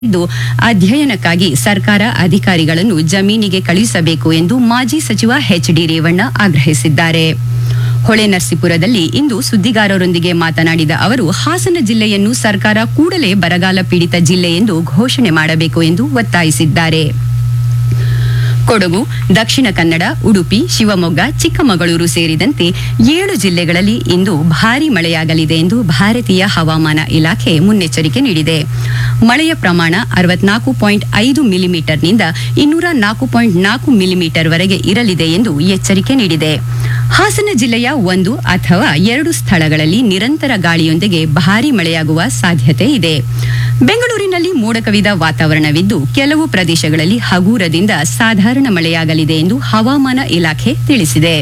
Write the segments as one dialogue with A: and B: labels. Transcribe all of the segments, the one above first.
A: ಇದ್ದು ಅಧ್ಯಯನಕ್ಕಾಗಿ ಸರ್ಕಾರ ಅಧಿಕಾರಿಗಳನ್ನು ಜಮೀನಿಗೆ ಕಳುಹಿಸಬೇಕು ಎಂದು ಮಾಜಿ ಸಚಿವ ಎಚ್ ಡಿ ರೇವಣ್ಣ ಆಗ್ರಹಿಸಿದ್ದಾರೆ ಹೊಳೆನರಸೀಪುರದಲ್ಲಿ ಇಂದು ಸುದ್ದಿಗಾರರೊಂದಿಗೆ ಮಾತನಾಡಿದ ಅವರು ಹಾಸನ ಜಿಲ್ಲೆಯನ್ನು ಸರ್ಕಾರ ಕೂಡಲೇ ಬರಗಾಲ ಪೀಡಿತ ಜಿಲ್ಲೆ ಎಂದು ಘೋಷಣೆ ಮಾಡಬೇಕು ಎಂದು ಒತ್ತಾಯಿಸಿದ್ದಾರೆ ಕೊಡಗು ದಕ್ಷಿಣ ಕನ್ನಡ ಉಡುಪಿ ಶಿವಮೊಗ್ಗ ಚಿಕ್ಕಮಗಳೂರು ಸೇರಿದಂತೆ ಏಳು ಜಿಲ್ಲೆಗಳಲ್ಲಿ ಇಂದು ಭಾರೀ ಮಳೆಯಾಗಲಿದೆ ಎಂದು ಭಾರತೀಯ ಹವಾಮಾನ ಇಲಾಖೆ ಮುನ್ನೆಚ್ಚರಿಕೆ ನೀಡಿದೆ ಮಳೆಯ ಪ್ರಮಾಣ ಅರವತ್ನಾಲ್ಕು ಪಾಯಿಂಟ್ ಐದು ಮಿಲಿಮೀಟರ್ನಿಂದ ಇನ್ನೂರ ನಾಲ್ಕು ಪಾಯಿಂಟ್ ನಾಲ್ಕು ಮಿಲಿಮೀಟರ್ ವರೆಗೆ ಇರಲಿದೆ ಎಂದು ಎಚ್ಚರಿಕೆ ನೀಡಿದೆ ಹಾಸನ ಜಿಲ್ಲೆಯ ಒಂದು ಅಥವಾ ಎರಡು ಸ್ಥಳಗಳಲ್ಲಿ ನಿರಂತರ ಗಾಳಿಯೊಂದಿಗೆ ಭಾರೀ ಮಳೆಯಾಗುವ ಸಾಧ್ಯತೆ ಇದೆ ಬೆಂಗಳೂರಿನಲ್ಲಿ ಮೋಡ ಕವಿದ ವಾತಾವರಣವಿದ್ದು ಕೆಲವು ಪ್ರದೇಶಗಳಲ್ಲಿ ಹಗೂರದಿಂದ ಸಾಧಾರಣ ಮಳೆಯಾಗಲಿದೆ ಎಂದು ಹವಾಮಾನ ಇಲಾಖೆ ತಿಳಿಸಿದೆ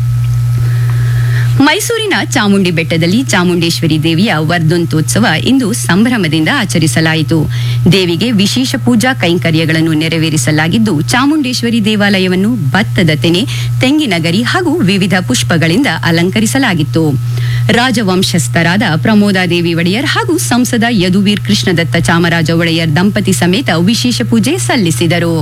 A: ಮೈಸೂರಿನ ಚಾಮುಂಡಿ ಬೆಟ್ಟದಲ್ಲಿ ಚಾಮುಂಡೇಶ್ವರಿ ದೇವಿಯ ವರ್ಧಂತೋತ್ಸವ ಇಂದು ಸಂಭ್ರಮದಿಂದ ಆಚರಿಸಲಾಯಿತು ದೇವಿಗೆ ವಿಶೇಷ ಪೂಜಾ ಕೈಂಕರ್ಯಗಳನ್ನು ನೆರವೇರಿಸಲಾಗಿದ್ದು ಚಾಮುಂಡೇಶ್ವರಿ ದೇವಾಲಯವನ್ನು ಭತ್ತದ ತೆನೆ ತೆಂಗಿನ ಗರಿ ಹಾಗೂ ವಿವಿಧ ಪುಷ್ಪಗಳಿಂದ ಅಲಂಕರಿಸಲಾಗಿತ್ತು ರಾಜವಂಶಸ್ಥರಾದ ಪ್ರಮೋದಾದೇವಿ ಒಡೆಯರ್ ಹಾಗೂ ಸಂಸದ ಯದುವೀರ್ ಕೃಷ್ಣದತ್ತ ಚಾಮರಾಜ ಒಡೆಯರ್ ದಂಪತಿ ಸಮೇತ ವಿಶೇಷ ಪೂಜೆ ಸಲ್ಲಿಸಿದರು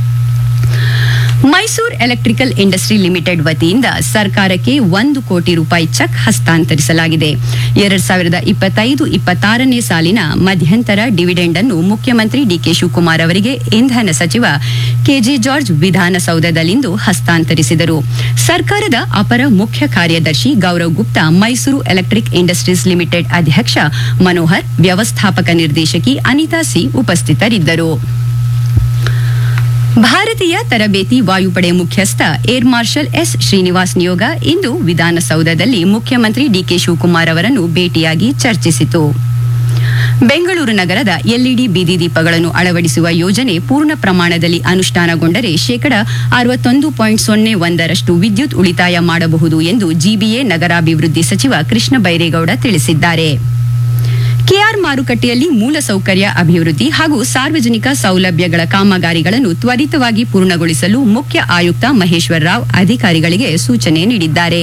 A: ಮೈಸೂರ್ ಎಲೆಕ್ಟ್ರಿಕಲ್ ಇಂಡಸ್ಟ್ರಿ ಲಿಮಿಟೆಡ್ ವತಿಯಿಂದ ಸರ್ಕಾರಕ್ಕೆ ಒಂದು ಕೋಟಿ ರೂಪಾಯಿ ಚೆಕ್ ಹಸ್ತಾಂತರಿಸಲಾಗಿದೆ ಎರಡ್ ಸಾವಿರದ ಇಪ್ಪತ್ತೈದು ಇಪ್ಪತ್ತಾರನೇ ಸಾಲಿನ ಮಧ್ಯಂತರ ಡಿವಿಡೆಂಡ್ ಅನ್ನು ಮುಖ್ಯಮಂತ್ರಿ ಡಿಕೆ ಶಿವಕುಮಾರ್ ಅವರಿಗೆ ಇಂಧನ ಸಚಿವ ಕೆಜೆ ಜಾರ್ಜ್ ವಿಧಾನಸೌಧದಲ್ಲಿಂದು ಹಸ್ತಾಂತರಿಸಿದರು ಸರ್ಕಾರದ ಅಪರ ಮುಖ್ಯ ಕಾರ್ಯದರ್ಶಿ Gaurav Gupta Mysore electric industries limited ಅಧ್ಯಕ್ಷ ಮನೋಹರ್ ವ್ಯವಸ್ಥಾಪಕ ನಿರ್ದೇಶಕಿ ಅನಿತಾ ಸಿ ಉಪಸ್ಥಿತರಿದ್ದರು ಭಾರತೀಯ ತರಬೇತಿ ವಾಯುಪಡೆ ಮುಖ್ಯಸ್ಥ ಏರ್ ಮಾರ್ಷಲ್ ಎಸ್ ಶ್ರೀನಿವಾಸ್ ನಿಯೋಗ ಇಂದು ವಿಧಾನಸೌಧದಲ್ಲಿ ಮುಖ್ಯಮಂತ್ರಿ ಡಿಕೆ ಶಿವಕುಮಾರ್ ಅವರನ್ನು ಭೇಟಿಯಾಗಿ ಚರ್ಚಿಸಿತು ಬೆಂಗಳೂರು ನಗರದ ಎಲ್ಇಡಿ ಬೀದಿ ದೀಪಗಳನ್ನು ಅಳವಡಿಸುವ ಯೋಜನೆ ಪೂರ್ಣ ಪ್ರಮಾಣದಲ್ಲಿ ಅನುಷ್ಠಾನಗೊಂಡರೆ ಶೇಕಡ ಅರವತ್ತೊಂದು ಪಾಯಿಂಟ್ ಸೊನ್ನೆ ಒಂದರಷ್ಟು ವಿದ್ಯುತ್ ಉಳಿತಾಯ ಮಾಡಬಹುದು ಎಂದು ಜಿಬಿಎ ನಗರಾಭಿವೃದ್ಧಿ ಸಚಿವ ಕೃಷ್ಣ ಬೈರೇಗೌಡ ತಿಳಿಸಿದ್ದಾರೆ ಕೆಆರ್ ಮಾರುಕಟ್ಟೆಯಲ್ಲಿ ಮೂಲಸೌಕರ್ಯ ಅಭಿವೃದ್ಧಿ ಹಾಗೂ ಸಾರ್ವಜನಿಕ ಸೌಲಭ್ಯಗಳ ಕಾಮಗಾರಿಗಳನ್ನು ತ್ವರಿತವಾಗಿ ಪೂರ್ಣಗೊಳಿಸಲು ಮುಖ್ಯ ಆಯುಕ್ತ ಮಹೇಶ್ವರ್ ರಾವ್ ಅಧಿಕಾರಿಗಳಿಗೆ ಸೂಚನೆ ನೀಡಿದ್ದಾರೆ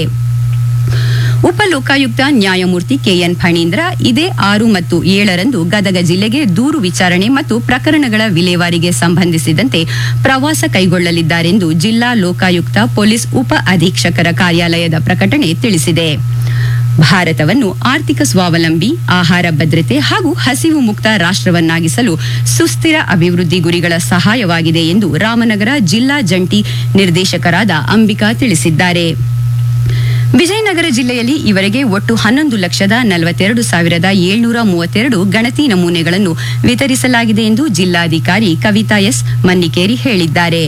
A: ಉಪ ಲೋಕಾಯುಕ್ತ ನ್ಯಾಯಮೂರ್ತಿ ಕೆಎನ್ ಫಣೀಂದ್ರ ಇದೇ ಆರು ಮತ್ತು ಏಳರಂದು ಗದಗ ಜಿಲ್ಲೆಗೆ ದೂರು ವಿಚಾರಣೆ ಮತ್ತು ಪ್ರಕರಣಗಳ ವಿಲೇವಾರಿಗೆ ಸಂಬಂಧಿಸಿದಂತೆ ಪ್ರವಾಸ ಕೈಗೊಳ್ಳಲಿದ್ದಾರೆಂದು ಜಿಲ್ಲಾ ಲೋಕಾಯುಕ್ತ ಪೊಲೀಸ್ ಉಪ ಅಧೀಕ್ಷಕರ ಕಾರ್ಯಾಲಯದ ಪ್ರಕಟಣೆ ತಿಳಿಸಿದೆ ಭಾರತವನ್ನು ಆರ್ಥಿಕ ಸ್ವಾವಲಂಬಿ ಆಹಾರ ಭದ್ರತೆ ಹಾಗೂ ಹಸಿವು ಮುಕ್ತ ರಾಷ್ಟ್ರವನ್ನಾಗಿಸಲು ಸುಸ್ಥಿರ ಅಭಿವೃದ್ಧಿ ಗುರಿಗಳ ಸಹಾಯವಾಗಿದೆ ಎಂದು ರಾಮನಗರ ಜಿಲ್ಲಾ ಜಂಟಿ ನಿರ್ದೇಶಕರಾದ ಅಂಬಿಕಾ ತಿಳಿಸಿದ್ದಾರೆ ವಿಜಯನಗರ ಜಿಲ್ಲೆಯಲ್ಲಿ ಇವರೆಗೆ ಒಟ್ಟು ಹನ್ನೊಂದು ಲಕ್ಷದ ನಲವತ್ತೆರಡು ಸಾವಿರದ ಏಳ್ನೂರ ಮೂವತ್ತೆರಡು ಗಣತಿ ನಮೂನೆಗಳನ್ನು ವಿತರಿಸಲಾಗಿದೆ ಎಂದು ಜಿಲ್ಲಾಧಿಕಾರಿ ಕವಿತಾ ಎಸ್ ಮನ್ನಿಕೇರಿ ಹೇಳಿದ್ದಾರೆ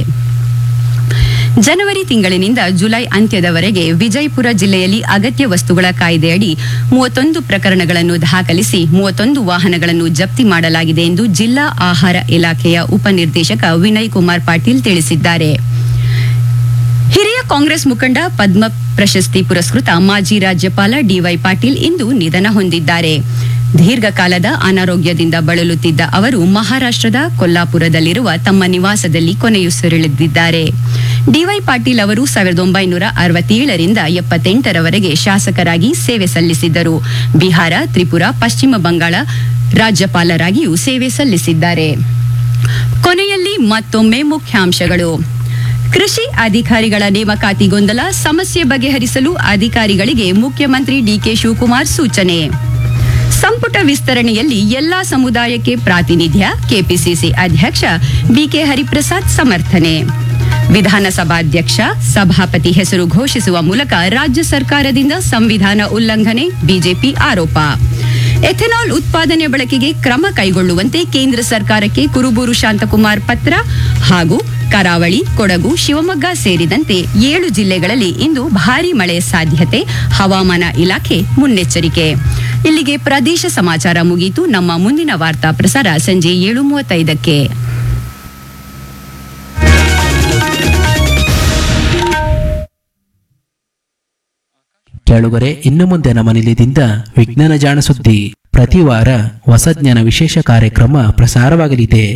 A: ಜನವರಿ ತಿಂಗಳಿನಿಂದ ಜುಲೈ ಅಂತ್ಯದವರೆಗೆ ವಿಜಯಪುರ ಜಿಲ್ಲೆಯಲ್ಲಿ ಅಗತ್ಯ ವಸ್ತುಗಳ ಕಾಯ್ದೆಯಡಿ ಮೂವತ್ತೊಂದು ಪ್ರಕರಣಗಳನ್ನು ದಾಖಲಿಸಿ ಮೂವತ್ತೊಂದು ವಾಹನಗಳನ್ನು ಜಪ್ತಿ ಮಾಡಲಾಗಿದೆ ಎಂದು ಜಿಲ್ಲಾ ಆಹಾರ ಇಲಾಖೆಯ ಉಪನಿರ್ದೇಶಕ ವಿನಯ್ ಕುಮಾರ್ ಪಾಟೀಲ್ ತಿಳಿಸಿದ್ದಾರೆ ಹಿರಿಯ ಕಾಂಗ್ರೆಸ್ ಮುಖಂಡ ಪದ್ಮ ಪ್ರಶಸ್ತಿ ಪುರಸ್ಕೃತ ಮಾಜಿ ರಾಜ್ಯಪಾಲ ಡಿವೈ ಪಾಟೀಲ್ ಇಂದು ನಿಧನ ಹೊಂದಿದ್ದಾರೆ ದೀರ್ಘಕಾಲದ ಅನಾರೋಗ್ಯದಿಂದ ಬಳಲುತ್ತಿದ್ದ ಅವರು ಮಹಾರಾಷ್ಟ್ರದ ಕೊಲ್ಲಾಪುರದಲ್ಲಿರುವ ತಮ್ಮ ನಿವಾಸದಲ್ಲಿ ಕೊನೆಯುಸಿರೆಳೆದಿದ್ದಾರೆ ಡಿವೈ ಪಾಟೀಲ್ ಅವರು ಸಾವಿರದ ಒಂಬೈನೂರ ಅರವತ್ತೇಳರಿಂದ ಎಪ್ಪತ್ತೆಂಟರವರೆಗೆ ಶಾಸಕರಾಗಿ ಸೇವೆ ಸಲ್ಲಿಸಿದ್ದರು ಬಿಹಾರ ತ್ರಿಪುರಾ ಪಶ್ಚಿಮ ಬಂಗಾಳ ರಾಜ್ಯಪಾಲರಾಗಿಯೂ ಸೇವೆ ಸಲ್ಲಿಸಿದ್ದಾರೆ ಕೊನೆಯಲ್ಲಿ ಮತ್ತೊಮ್ಮೆ ಮುಖ್ಯಾಂಶಗಳು ಕೃಷಿ ಅಧಿಕಾರಿಗಳ ನೇಮಕಾತಿ ಗೊಂದಲ ಸಮಸ್ಯೆ ಬಗೆಹರಿಸಲು ಅಧಿಕಾರಿಗಳಿಗೆ ಮುಖ್ಯಮಂತ್ರಿ ಡಿಕೆ ಶಿವಕುಮಾರ್ ಸೂಚನೆ ಸಂಪುಟ ವಿಸ್ತರಣೆಯಲ್ಲಿ ಎಲ್ಲಾ ಸಮುದಾಯಕ್ಕೆ ಪ್ರಾತಿನಿಧ್ಯ ಕೆಪಿಸಿಸಿ ಅಧ್ಯಕ್ಷ ಬಿಕೆ ಹರಿಪ್ರಸಾದ್ ಸಮರ್ಥನೆ ವಿಧಾನಸಭಾಧ್ಯಕ್ಷ ಸಭಾಪತಿ ಹೆಸರು ಘೋಷಿಸುವ ಮೂಲಕ ರಾಜ್ಯ ಸರ್ಕಾರದಿಂದ ಸಂವಿಧಾನ ಉಲ್ಲಂಘನೆ ಬಿಜೆಪಿ ಆರೋಪ ಎಥೆನಾಲ್ ಉತ್ಪಾದನೆ ಬಳಕೆಗೆ ಕ್ರಮ ಕೈಗೊಳ್ಳುವಂತೆ ಕೇಂದ್ರ ಸರ್ಕಾರಕ್ಕೆ ಕುರುಬೂರು ಶಾಂತಕುಮಾರ್ ಪತ್ರ ಹಾಗೂ ಕರಾವಳಿ ಕೊಡಗು ಶಿವಮೊಗ್ಗ ಸೇರಿದಂತೆ ಏಳು ಜಿಲ್ಲೆಗಳಲ್ಲಿ ಇಂದು ಭಾರೀ ಮಳೆ ಸಾಧ್ಯತೆ ಹವಾಮಾನ ಇಲಾಖೆ ಮುನ್ನೆಚ್ಚರಿಕೆ ಇಲ್ಲಿಗೆ ಪ್ರದೇಶ ಸಮಾಚಾರ ಮುಗಿಯಿತು ನಮ್ಮ ಮುಂದಿನ ವಾರ್ತಾ ಪ್ರಸಾರ ಸಂಜೆ ಏಳು ಮೂವತ್ತೈದಕ್ಕೆ
B: ಕೇಳುಗರೆ ಇನ್ನು ಮುಂದೆ ನಮ್ಮ ನಿಲಯದಿಂದ ವಿಜ್ಞಾನ ಜಾಣ ಸುದ್ದಿ ಪ್ರತಿ ವಾರ ಹೊಸ ಜ್ಞಾನ ವಿಶೇಷ ಕಾರ್ಯಕ್ರಮ ಪ್ರಸಾರವಾಗಲಿದೆ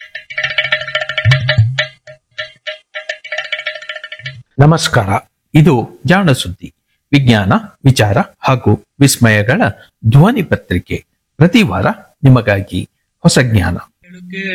C: ನಮಸ್ಕಾರ ಇದು ಜಾಣ ಸುದ್ದಿ ವಿಜ್ಞಾನ ವಿಚಾರ ಹಾಗೂ ವಿಸ್ಮಯಗಳ ಧ್ವನಿ ಪತ್ರಿಕೆ ಪ್ರತಿ ವಾರ ನಿಮಗಾಗಿ ಹೊಸ ಜ್ಞಾನ